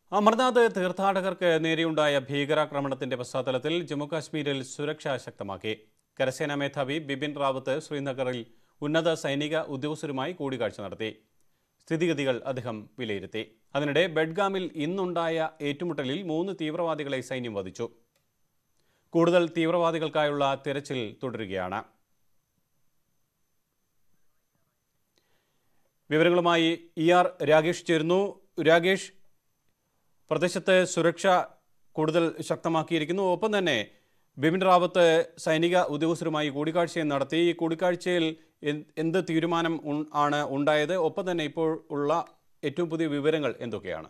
അമർനാഥ് തീർത്ഥാടകർക്ക് നേരെയുണ്ടായ ഭീകരാക്രമണത്തിന്റെ പശ്ചാത്തലത്തിൽ ജമ്മുകാശ്മീരിൽ സുരക്ഷ ശക്തമാക്കി കരസേനാ മേധാവി ബിപിൻ റാവത്ത് ശ്രീനഗറിൽ ഉന്നത സൈനിക ഉദ്യോഗസ്ഥരുമായി കൂടിക്കാഴ്ച നടത്തി സ്ഥിതിഗതികൾ അദ്ദേഹം വിലയിരുത്തി അതിനിടെ ബെഡ്ഗാമിൽ ഇന്നുണ്ടായ ഏറ്റുമുട്ടലിൽ മൂന്ന് തീവ്രവാദികളെ സൈന്യം വധിച്ചു കൂടുതൽ തീവ്രവാദികൾക്കായുള്ള തിരച്ചിൽ തുടരുകയാണ് വിവരങ്ങളുമായി ഇ ആർ രാകേഷ് ചേരുന്നു രാകേഷ് പ്രദേശത്ത് സുരക്ഷ കൂടുതൽ ശക്തമാക്കിയിരിക്കുന്നു ഒപ്പം തന്നെ ബിപിൻ റാവത്ത് സൈനിക ഉദ്യോഗസ്ഥരുമായി കൂടിക്കാഴ്ചയും നടത്തി ഈ കൂടിക്കാഴ്ചയിൽ എന്ത് എന്ത് തീരുമാനം ഉൺ- ആണ് ഉണ്ടായത് ഒപ്പം തന്നെ ഇപ്പോൾ ഉള്ള ഏറ്റവും പുതിയ വിവരങ്ങൾ എന്തൊക്കെയാണ്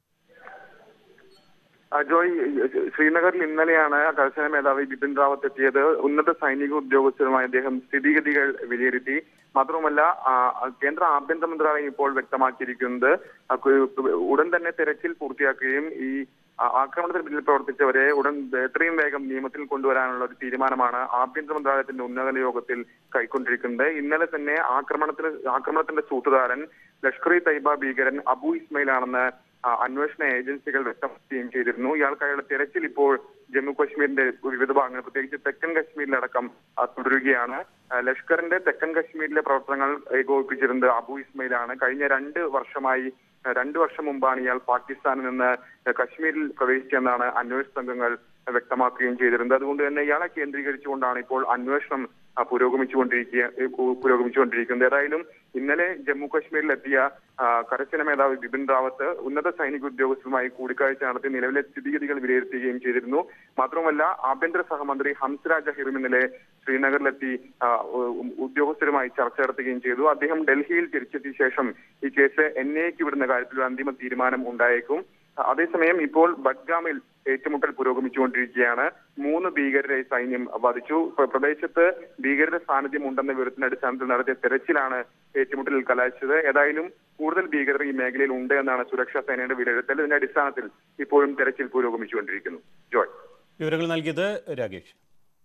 ആ, ജോയ് ശ്രീനഗറിൽ ഇന്നലെയാണ് കരസേന മേധാവി ബിപിൻ റാവത്ത് എത്തിയത് ഉന്നത സൈനിക ഉദ്യോഗസ്ഥരുമായി അദ്ദേഹം സ്ഥിതിഗതികൾ വിലയിരുത്തി മാത്രവുമല്ല ആ, കേന്ദ്ര ആഭ്യന്തര മന്ത്രാലയം ഇപ്പോൾ വ്യക്തമാക്കിയിരിക്കുന്നത് ആ, കു- ഉടൻ തന്നെ തെരച്ചിൽ പൂർത്തിയാക്കുകയും ഈ ആ, ആക്രമണത്തിന് പിന്നിൽ പ്രവർത്തിച്ചവരെ ഉടൻ എത്രയും വേഗം നിയമത്തിൽ കൊണ്ടുവരാനുള്ള ഒരു തീരുമാനമാണ് ആഭ്യന്തര മന്ത്രാലയത്തിന്റെ ഉന്നത യോഗത്തിൽ കൈക്കൊണ്ടിരിക്കുന്നത് ഇന്നലെ തന്നെ ആക്രമണത്തിന് ആക്രമണത്തിന്റെ സൂത്രധാരൻ ലഷ്കർ ഇ തൈബ ഭീകരൻ അബു ഇസ്മയിൽ ആണെന്ന് ആ, അന്വേഷണ ഏജൻസികൾ വ്യക്തമാക്കുകയും ചെയ്തിരുന്നു ഇയാൾക്കായുള്ള തെരച്ചിൽ ഇപ്പോൾ ജമ്മു കാശ്മീരിന്റെ വിവിധ ഭാഗങ്ങൾ പ്രത്യേകിച്ച് തെക്കൻ കാശ്മീരിലടക്കം ആ, തുടരുകയാണ് ആ, ലഷ്കറിന്റെ തെക്കൻ കാശ്മീരിലെ പ്രവർത്തനങ്ങൾ ഏകോപിപ്പിച്ചിരുന്നത് അബു ഇസ്മയിലാണ് കഴിഞ്ഞ രണ്ട് വർഷമായി ആ, രണ്ടു വർഷം മുമ്പാണ് ഇയാൾ പാകിസ്ഥാനിൽ നിന്ന് കശ്മീരിൽ പ്രവേശിച്ചെന്നാണ് അന്വേഷണ സംഘങ്ങൾ വ്യക്തമാക്കുകയും ചെയ്തിരുന്നത് അതുകൊണ്ട് തന്നെ ഇയാളെ കേന്ദ്രീകരിച്ചുകൊണ്ടാണ് ഇപ്പോൾ അന്വേഷണം ആ, പുരോഗമിച്ചുകൊണ്ടിരിക്കുക ഏ, പു- പുരോഗമിച്ചുകൊണ്ടിരിക്കുന്നത് ഏതായാലും ഇന്നലെ ജമ്മു കാശ്മീരിലെത്തിയ ആ, കരസേന മേധാവി ബിപിൻ റാവത്ത് ഉന്നത സൈനിക ഉദ്യോഗസ്ഥരുമായി കൂടിക്കാഴ്ച നടത്തി നിലവിലെ സ്ഥിതിഗതികൾ വിലയിരുത്തുകയും ചെയ്തിരുന്നു മാത്രമല്ല ആഭ്യന്തര സഹമന്ത്രി ഹംസ്രാജ് അഹിറും ഇന്നലെ ശ്രീനഗറിലെത്തി ആ, ഉ- ഉദ്യോഗസ്ഥരുമായി ചർച്ച നടത്തുകയും ചെയ്തു അദ്ദേഹം ഡൽഹിയിൽ തിരിച്ചെത്തിയ ശേഷം ഈ കേസ് എൻ ഐക്ക് വിടുന്ന കാര്യത്തിൽ ഒരു അന്തിമ തീരുമാനം ഉണ്ടായേക്കും അതേസമയം ഇപ്പോൾ ബഡ്ഗാമിൽ ഏറ്റുമുട്ടൽ പുരോഗമിച്ചുകൊണ്ടിരിക്കുകയാണ് മൂന്ന് ഭീകരരെ സൈന്യം വധിച്ചു പ്ര- പ്രദേശത്ത് ഭീകരരുടെ സാന്നിധ്യം ഉണ്ടെന്ന വിവരത്തിന്റെ അടിസ്ഥാനത്തിൽ നടത്തിയ തെരച്ചിലാണ് ഏറ്റുമുട്ടലിൽ കലാശിച്ചത് ഏതായാലും കൂടുതൽ ഭീകരർ ഈ മേഖലയിൽ ഉണ്ട് എന്നാണ് സുരക്ഷാ സേനയുടെ വിലയിരുത്തൽ ഇതിന്റെ അടിസ്ഥാനത്തിൽ ഇപ്പോഴും തെരച്ചിൽ പുരോഗമിച്ചുകൊണ്ടിരിക്കുന്നു ജോയ് വിവരങ്ങൾ നൽകിയത് രാകേഷ്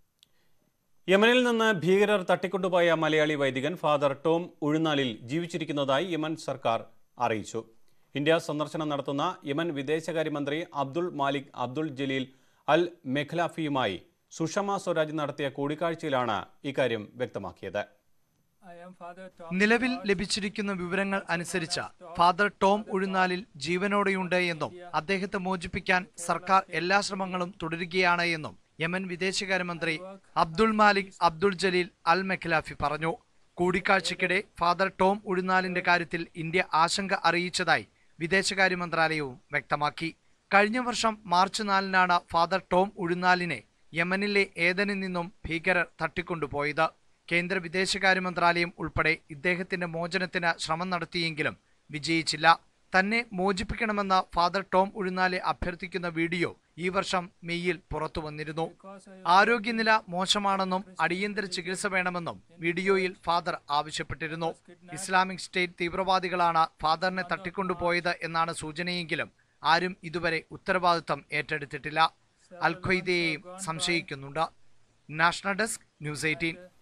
യമനിൽ നിന്ന് ഭീകരർ തട്ടിക്കൊണ്ടുപോയ മലയാളി വൈദികൻ ഫാദർ ടോം ഉഴുന്നാലിൽ ജീവിച്ചിരിക്കുന്നതായി യമൻ സർക്കാർ അറിയിച്ചു ഇന്ത്യ സന്ദർശനം നടത്തുന്ന യമൻ വിദേശകാര്യമന്ത്രി അബ്ദുൾ മാലിക് അബ്ദുൾ ജലീൽ അൽ മെഖ്ലാഫിയുമായി സുഷമ സ്വരാജ് നടത്തിയ കൂടിക്കാഴ്ചയിലാണ് ഇക്കാര്യം വ്യക്തമാക്കിയത് നിലവിൽ ലഭിച്ചിരിക്കുന്ന വിവരങ്ങൾ അനുസരിച്ച് ഫാദർ ടോം ഉഴുന്നാലിൽ ജീവനോടെയുണ്ട് എന്നും അദ്ദേഹത്തെ മോചിപ്പിക്കാൻ സർക്കാർ എല്ലാ ശ്രമങ്ങളും തുടരുകയാണ് എന്നും യമൻ വിദേശകാര്യമന്ത്രി അബ്ദുൾ മാലിക് അബ്ദുൾ ജലീൽ അൽ മെഖ്ലാഫി പറഞ്ഞു കൂടിക്കാഴ്ചയ്ക്കിടെ ഫാദർ ടോം ഉഴുന്നാലിന്റെ കാര്യത്തിൽ ഇന്ത്യ ആശങ്ക അറിയിച്ചതായി വിദേശകാര്യ മന്ത്രാലയവും വ്യക്തമാക്കി കഴിഞ്ഞ വർഷം മാർച്ച് നാലിനാണ് ഫാദർ ടോം ഉഴുന്നാലിനെ യമനിലെ ഏതനിൽ നിന്നും ഭീകരർ തട്ടിക്കൊണ്ടുപോയത് കേന്ദ്ര വിദേശകാര്യ മന്ത്രാലയം ഉൾപ്പെടെ ഇദ്ദേഹത്തിന്റെ മോചനത്തിന് ശ്രമം നടത്തിയെങ്കിലും വിജയിച്ചില്ല തന്നെ മോചിപ്പിക്കണമെന്ന് ഫാദർ ടോം ഉഴുന്നാലെ അഭ്യർത്ഥിക്കുന്ന വീഡിയോ ഈ വർഷം മെയ്യിൽ പുറത്തു വന്നിരുന്നു ആരോഗ്യനില മോശമാണെന്നും അടിയന്തര ചികിത്സ വേണമെന്നും വീഡിയോയിൽ ഫാദർ ആവശ്യപ്പെട്ടിരുന്നു ഇസ്ലാമിക് സ്റ്റേറ്റ് തീവ്രവാദികളാണ് ഫാദറിനെ തട്ടിക്കൊണ്ടുപോയത് എന്നാണ് സൂചനയെങ്കിലും ആരും ഇതുവരെ ഉത്തരവാദിത്തം ഏറ്റെടുത്തിട്ടില്ല അൽ ഖ്വയ്ദയെയും സംശയിക്കുന്നുണ്ട് നാഷണൽ ഡെസ്ക് ന്യൂസ് എയ്റ്റീൻ